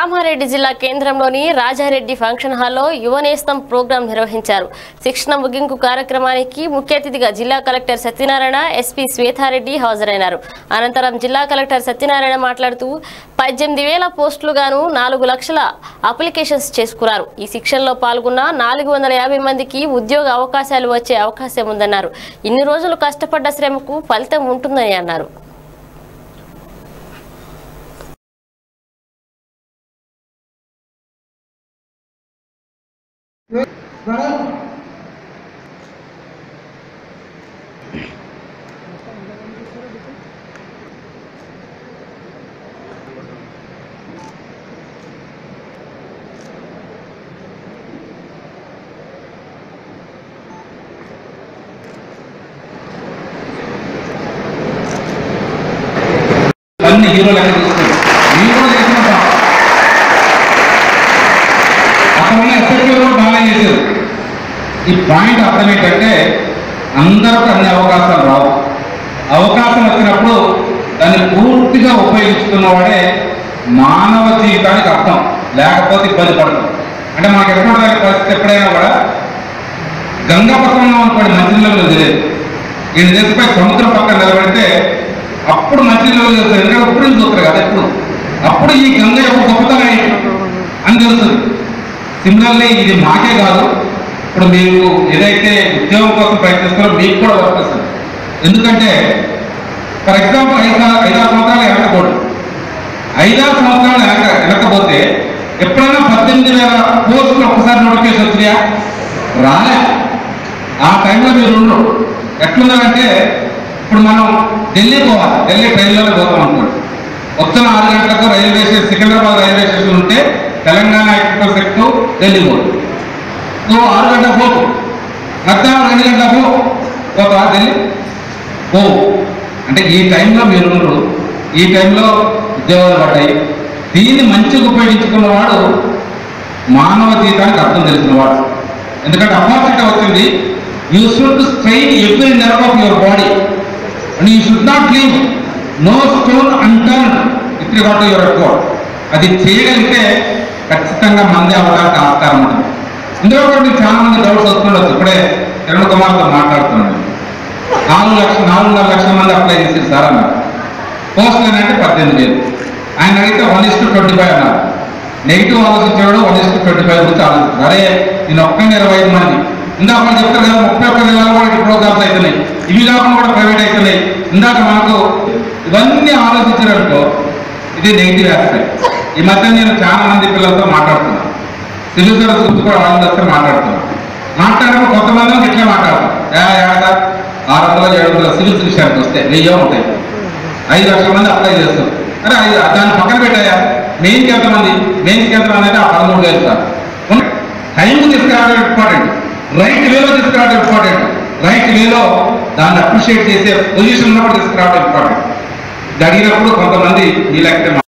కామారెడ్డి జిల్లా కేంద్రంలోని రాజారెడ్డి ఫంక్షన్ హాల్లో యువనేస్తం ప్రోగ్రాం నిర్వహించారు శిక్షణ ముగింపు కార్యక్రమానికి ముఖ్య అతిథిగా జిల్లా కలెక్టర్ సత్యనారాయణ ఎస్పీ శ్వేతారెడ్డి హాజరైనారు అనంతరం జిల్లా కలెక్టర్ సత్యనారాయణ మాట్లాడుతూ పద్దెనిమిది వేల పోస్టులుగాను నాలుగు లక్షల అప్లికేషన్స్ చేసుకున్నారు ఈ శిక్షణలో పాల్గొన్న నాలుగు వందల యాభై మందికి ఉద్యోగ అవకాశాలు వచ్చే అవకాశం ఉందన్నారు ఇన్ని రోజులు కష్టపడ్డ శ్రమకు ఫలితం ఉంటుందని అన్నారు అన్ని హీరోలు ఎక్కడ తీసుకున్నారు మీరు కూడా చేసిన అక్కడ ఉన్న ఎస్ఎస్పీ కూడా బాగా చేశారు ఈ పాయింట్ అర్థం ఏంటంటే అందరికి అన్ని అవకాశాలు రావు అవకాశం వచ్చినప్పుడు దాన్ని పూర్తిగా ఉపయోగించుకున్న వాడే మానవ జీవితానికి అర్థం లేకపోతే ఇబ్బంది పడతాం అంటే మాకు ఎక్కడ పరిస్థితి ఎప్పుడైనా కూడా గంగా పక్కన ఉన్నాం అనుకోండి మంచినీళ్ళు తెలియదు ఈయన దేశపై సముద్రం పక్కన నిలబడితే అప్పుడు మంచినీళ్ళు తెలుస్తుంది ఎందుకంటే అప్పుడు నుంచి చూస్తారు కదా ఎప్పుడు అప్పుడు ఈ గంగ యొక్క గొప్పతనం ఏంటి అని తెలుస్తుంది సిమిలర్లీ ఇది మాకే కాదు ఇప్పుడు మీరు ఏదైతే ఉద్యోగం కోసం ప్రయత్నిస్తారో మీకు కూడా వర్తిస్తుంది ఎందుకంటే ఫర్ ఎగ్జాంపుల్ ఐదు సా- ఐదారు సంవత్సరాలు వెనకపోవడం ఐదారు సంవత్సరాలు వెనక వెనకపోతే ఎప్పుడైనా పద్దెనిమిది వేల పోస్టులు ఒక్కసారి నోటిఫికేషన్ వచ్చినాయా రాలే ఆ టైంలో మీరు ఉండరు ఎట్లున్నారంటే ఇప్పుడు మనం ఢిల్లీ పోవాలి ఢిల్లీ ట్రైన్లోనే పోతాం అనుకోండి వస్తున్న ఆరు గంటలకు railway station Secunderabad railway station ఉంటే తెలంగాణ ఎక్స్ప్రెస్ ఎక్కువ ఢిల్లీ పోదు నువ్వు ఆరు గంటలకు పోకు మధ్యాహ్నం రెండు గంటలకు పోతావా ఢిల్లీ పోవు అంటే ఈ టైంలో మీరు ఉండరు ఈ టైంలో ఉద్యోగాలు పడ్డాయి దీన్ని మంచిగా ఉపయోగించుకున్నవాడు మానవ జీవితానికి అర్థం తెలిసినవాడు ఎందుకంటే అపాసిటీ వచ్చింది you should strain every nerve of your body and you should not leave no stone unturned with regard to your account అది చేయగలిగితే ఖచ్చితంగా మంది అవడానికి ఆస్కారం ఉంటుంది ఇందులో కూడా మీకు చాలా మంది డౌట్స్ వస్తుండొచ్చు ఇప్పుడే కిరణ్ కుమార్తో మాట్లాడుతున్నాను నాలుగు లక్షల నాలుగున్నర లక్షల మంది అప్లై చేశారు సార్ అన్నారు పోస్టులు ఏంటంటే పద్దెనిమిది వేలు ఆయన అడిగితే one is to twenty five అన్నారు నెగిటివ్ ఆలోచించేవాడు one is to twenty five గురించి ఆలోచిస్తారు అరే నేను ఒక్కనే ఇరవై ఐదు మంది ఇందాక వాళ్ళు చెప్తారు కదా ముప్పై ఒక్క జిల్లాలో కూడా ఇటు ప్రోగ్రామ్స్ అవుతున్నాయి ఇవి కాకుండా కూడా ప్రైవేట్ అవుతున్నాయి ఇందాక మనకు ఇవన్నీ ఆలోచించారనుకో ఇది నెగిటివ్ ఆస్పెక్ట్ ఈ మధ్య నేను చాలా మంది పిల్లలతో మాట్లాడుతున్నాను సివిల్ సర్వీస్ గురించి కూడా వాళ్ళందరితో మాట్లాడుతున్నాను మాట్లాడినప్పుడు కొంతమంది ఇట్లా మాట్లాడతాం ఏ ఏడా ఆరు వందల ఏడు వందల సివిల్స్ విషయానికి వస్తే వెయ్యో ఉంటాయి ఐదు లక్షల మంది అప్లై చేస్తారు అరే ఐదు దాన్ని పక్కన పెట్టాయా మెయిన్కి ఎంతమంది మెయిన్స్కి ఎంతమంది అంటే ఆ పదమూడు వేలు సార్ టైం తీసుకురావడం ఇంపార్టెంట్ రైట్ వేలో తీసుకురావడం ఇంపార్టెంట్ రైట్ వేలో దాన్ని అప్రిషియేట్ చేసే పొజిషన్ ఉన్నప్పుడు తీసుకురావడం ఇంపార్టెంట్ ఇది అడిగినప్పుడు కొంతమంది ఈ లెక్క